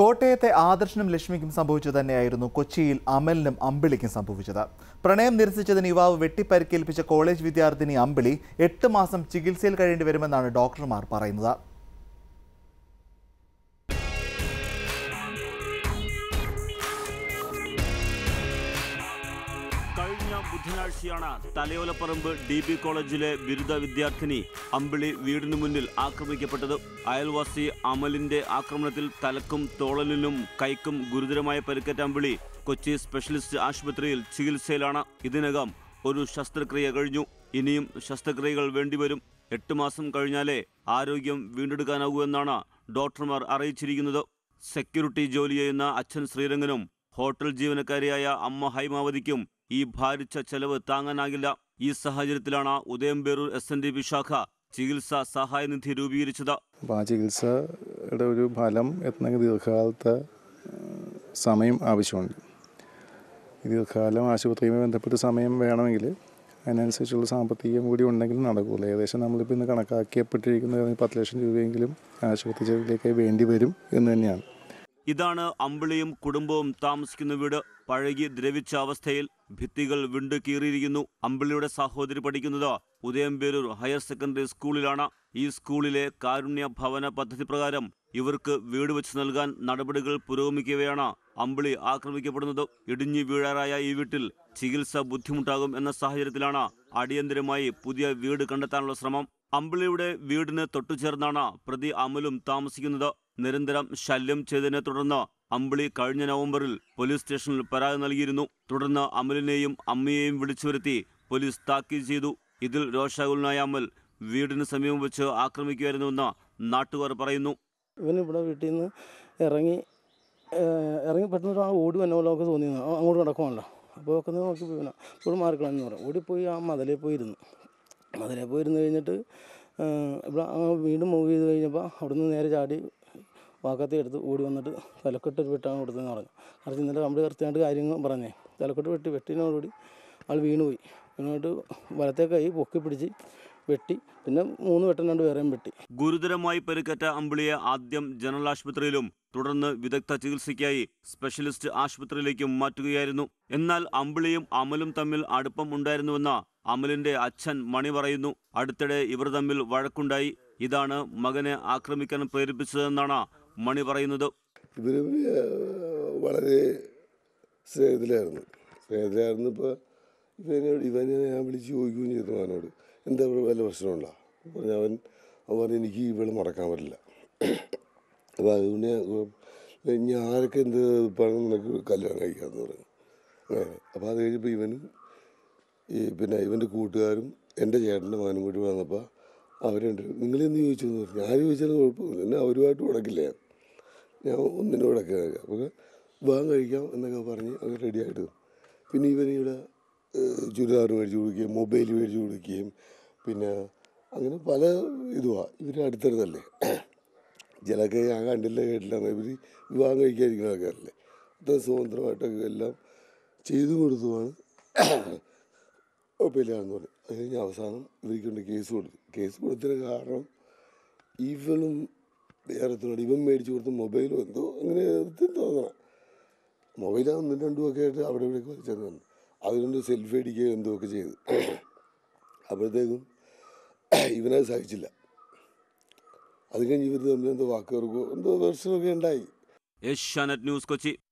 കോട്ടയത്തെ ആദർശനും ലക്ഷ്മിക്കും സംഭവിച്ചത് തന്നെയായിരുന്നു കൊച്ചിയിൽ അമലിനും അമ്പിളിക്കും സംഭവിച്ചത് പ്രണയം നിരസിച്ചതിന് യുവാവ് വെട്ടിപ്പരിക്കേൽപ്പിച്ച കോളേജ് വിദ്യാർത്ഥിനി അമ്പിളി എട്ട് മാസം ചികിത്സയിൽ കഴിയേണ്ടി വരുമെന്നാണ് ഡോക്ടർമാർ പറയുന്നത് കഴിഞ്ഞ ബുധനാഴ്ചയാണ് തലയോലപ്പറമ്പ് ഡി ബി കോളേജിലെ ബിരുദ വിദ്യാർത്ഥിനി അമ്പിളി വീടിനു മുന്നിൽ ആക്രമിക്കപ്പെട്ടത് അയൽവാസി അമലിന്റെ ആക്രമണത്തിൽ തലക്കും തോളലിനും കൈക്കും ഗുരുതരമായ പരിക്കേറ്റ അമ്പിളി കൊച്ചി സ്പെഷ്യലിസ്റ്റ് ആശുപത്രിയിൽ ചികിത്സയിലാണ് ഇതിനകം ഒരു ശസ്ത്രക്രിയ കഴിഞ്ഞു ഇനിയും ശസ്ത്രക്രിയകൾ വേണ്ടിവരും എട്ട് മാസം കഴിഞ്ഞാലേ ആരോഗ്യം വീണ്ടെടുക്കാനാകൂ എന്നാണ് ഡോക്ടർമാർ അറിയിച്ചിരിക്കുന്നത് സെക്യൂരിറ്റി ജോലി ചെയ്യുന്ന അച്ഛൻ ശ്രീരംഗനും ഹോട്ടൽ ജീവനക്കാരിയായ അമ്മ ഹൈമാവതിക്കും ഈ ഭാരിച്ച ചെലവ് താങ്ങാനാകില്ല ഈ സാഹചര്യത്തിലാണ് Udayamperoor S N D P ശാഖ ചികിത്സാ സഹായനിധി രൂപീകരിച്ചത് അപ്പോൾ ആ ചികിത്സയുടെ ഒരു ഫലം എത്തണമെങ്കിൽ ദീർഘകാലത്തെ ആ, സമയം ആവശ്യമുണ്ട് ഈ ദീർഘകാലം ആശുപത്രിയുമായി ബന്ധപ്പെട്ട് സമയം വേണമെങ്കിൽ അതിനനുസരിച്ചുള്ള സാമ്പത്തികം കൂടി ഉണ്ടെങ്കിൽ നടക്കുകയുള്ളൂ ഏകദേശം നമ്മളിപ്പോൾ ഇന്ന് കണക്കാക്കിയപ്പെട്ടിരിക്കുന്നത് പത്ത് ലക്ഷം രൂപയെങ്കിലും ആശുപത്രി ചെലവിലേക്ക് വേണ്ടി വരും എന്ന് തന്നെയാണ് ഇതാണ് അമ്പിളിയും കുടുംബവും താമസിക്കുന്ന വീട് പഴകി ദ്രവിച്ച അവസ്ഥയിൽ ഭിത്തികൾ വിണ്ടു കീറിയിരിക്കുന്നു അമ്പിളിയുടെ സഹോദരി പഠിക്കുന്നത് ഉദയംപേരൂർ ഹയർ സെക്കൻഡറി സ്കൂളിലാണ് ഈ സ്കൂളിലെ കാരുണ്യ ഭവന പദ്ധതി പ്രകാരം ഇവർക്ക് വീട് വെച്ച് നൽകാൻ നടപടികൾ പുരോഗമിക്കവെയാണ് അമ്പിളി ആക്രമിക്കപ്പെടുന്നത് ഇടിഞ്ഞു വീഴാറായ ഈ വീട്ടിൽ ചികിത്സ ബുദ്ധിമുട്ടാകും എന്ന സാഹചര്യത്തിലാണ് അടിയന്തരമായി പുതിയ വീട് കണ്ടെത്താനുള്ള ശ്രമം അമ്പിളിയുടെ വീടിന് തൊട്ടുചേർന്നാണ് പ്രതി അമലും താമസിക്കുന്നത് നിരന്തരം ശല്യം ചെയ്തതിനെ തുടർന്ന് അമ്പിളി കഴിഞ്ഞ നവംബറിൽ പോലീസ് സ്റ്റേഷനിൽ പരാതി നൽകിയിരുന്നു തുടർന്ന് അമലിനെയും അമ്മയെയും വിളിച്ചു വരുത്തി പോലീസ് താക്കീത് ചെയ്തു ഇതിൽ രോഷാകുലനായ അമൽ വീടിന് സമീപം വെച്ച് ആക്രമിക്കുമായിരുന്നുവെന്ന് നാട്ടുകാർ പറയുന്നു ഇവൻ ഇവിടെ വീട്ടിൽ നിന്ന് ഇറങ്ങി ഏഹ് ഇറങ്ങി പെട്ടെന്ന് ആ ഓടി വന്ന പോലെ ഒക്കെ തോന്നിയിരുന്നു ആ അങ്ങോട്ട് നടക്കുവാണല്ലോ അപ്പോൾ ഒക്കെ ഒന്ന് നോക്കി പിന്നെ ഇപ്പോൾ മാറിക്കളഞ്ഞെന്ന് പറയും ഓടിപ്പോയി ആ മതിലേ പോയിരുന്നു മതിലേ പോയിരുന്നു കഴിഞ്ഞിട്ട് ഏഹ് ഇവിടെ ആ വീണ്ടും മൂവ് ചെയ്ത് കഴിഞ്ഞപ്പോൾ അവിടെ നിന്ന് നേരെ ചാടി വാക്കത്തി എടുത്ത് ഓടി വന്നിട്ട് തലക്കെട്ട് ഒരു വെട്ടാണ് കൊടുത്തതെന്ന് പറഞ്ഞു കാരണം ഇന്നലെ കമ്പി കൃത്യമായിട്ട് കാര്യങ്ങൾ പറഞ്ഞേ തലക്കെട്ട് വെട്ടി വെട്ടിനോടുകൂടി ആൾ വീണുപോയി വീണുപോയിട്ട് വലത്തെ കൈ പൊക്കി പിടിച്ച് വെട്ടി പിന്നെ മൂന്ന് വെട്ടം രണ്ട് വേറെയും വെട്ടി ഗുരുതരമായി പരിക്കേറ്റ അമ്പിളിയെ ആദ്യം ജനറൽ ആശുപത്രിയിലും തുടർന്ന് വിദഗ്ധ ചികിത്സയ്ക്കായി സ്പെഷ്യലിസ്റ്റ് ആശുപത്രിയിലേക്കും മാറ്റുകയായിരുന്നു എന്നാൽ അമ്പിളിയും അമലും തമ്മിൽ അടുപ്പം ഉണ്ടായിരുന്നുവെന്ന് അമലിന്റെ അച്ഛൻ മണി പറയുന്നു അടുത്തിടെ ഇവർ തമ്മിൽ വഴക്കുണ്ടായി ഇതാണ് മകനെ ആക്രമിക്കാൻ പ്രേരിപ്പിച്ചതെന്നാണ് മണി പറയുന്നത് ഇവർ വളരെ സ്നേഹത്തിലായിരുന്നു സ്നേഹത്തിലായിരുന്നു ഇപ്പോൾ ഇവനോട് ഇവനെ ഞാൻ വിളിച്ച് ചോദിക്കുകയും ചെയ്തു അവനോട് എന്താ ഇവിടെ വല്ല പ്രശ്നമുണ്ടോ പറഞ്ഞ അവൻ അവൻ പറഞ്ഞു എനിക്ക് ഇവളെ മറക്കാൻ പറ്റില്ല അപ്പോൾ അതുകൊണ്ട് ഞാൻ ഇനി ആരൊക്കെ എന്ത് പണം നിനക്ക് കല്യാണം കഴിക്കാമെന്ന് പറഞ്ഞു അങ്ങനെ അപ്പോൾ അത് കഴിഞ്ഞപ്പോൾ ഇവനും ഈ പിന്നെ ഇവൻ്റെ കൂട്ടുകാരും എൻ്റെ ചേട്ടൻ്റെ മകനും കൂടി വന്നപ്പോൾ അവരുണ്ട് നിങ്ങളെന്ന് ചോദിച്ചു എന്ന് പറഞ്ഞു ഞാൻ ചോദിച്ചാലും കുഴപ്പമൊന്നുമില്ല എന്നെ അവരുമായിട്ട് ഉടക്കില്ല ഞാൻ ഞാൻ ഒന്നിനും ഉടക്കുക അപ്പോൾ വിവാഹം കഴിക്കാം എന്നൊക്കെ പറഞ്ഞ് അത് റെഡിയായിട്ട് പിന്നെ ഇവന് ഇവിടെ ഏഹ്, ചുരിദാർ മേടിച്ച് കൊടുക്കുകയും മൊബൈൽ മേടിച്ച് കൊടുക്കുകയും പിന്നെ അങ്ങനെ പല ഇതുവാണ് ഇവർ അടുത്തടുത്തല്ലേ ചിലക്ക് ഞാൻ കണ്ടില്ല കേട്ടില്ല ഇവർ വിവാഹം കഴിക്കാതിരിക്കുന്ന ആൾക്കാരല്ലേ അത്ര സ്വതന്ത്രമായിട്ടൊക്കെ എല്ലാം ചെയ്തു കൊടുത്തുമാണ് കുഴപ്പമില്ലാന്ന് പറഞ്ഞു അത് കഴിഞ്ഞ് അവസാനം ഇവർക്ക് കൊണ്ട് കേസ് കൊടുത്തു കേസ് കൊടുത്തതിന് കാരണം ഇവളും വേറെ എത്തുന്നുണ്ട് ഇവൻ മേടിച്ചു കൊടുത്ത മൊബൈലും എന്തോ അങ്ങനെ എടുത്തെന്ന് തോന്നണം മൊബൈൽ ഒന്നും രണ്ടും ഒക്കെ ആയിട്ട് അവിടെ ഇവിടെയൊക്കെ വലിച്ചെന്ന് പറഞ്ഞു അതുകൊണ്ട് സെൽഫി അടിക്കുകയോ എന്തോ ഒക്കെ ചെയ്തു അപ്പോഴത്തേക്കും ഇവനത് സഹിച്ചില്ല അത് കഴിഞ്ഞ് ഇവർ തമ്മിൽ എന്തോ വാക്കുകൾക്കോ എന്തോ പ്രശ്നമൊക്കെ ഉണ്ടായി ഏഷ്യാനെറ്റ് ന്യൂസ് കൊച്ചി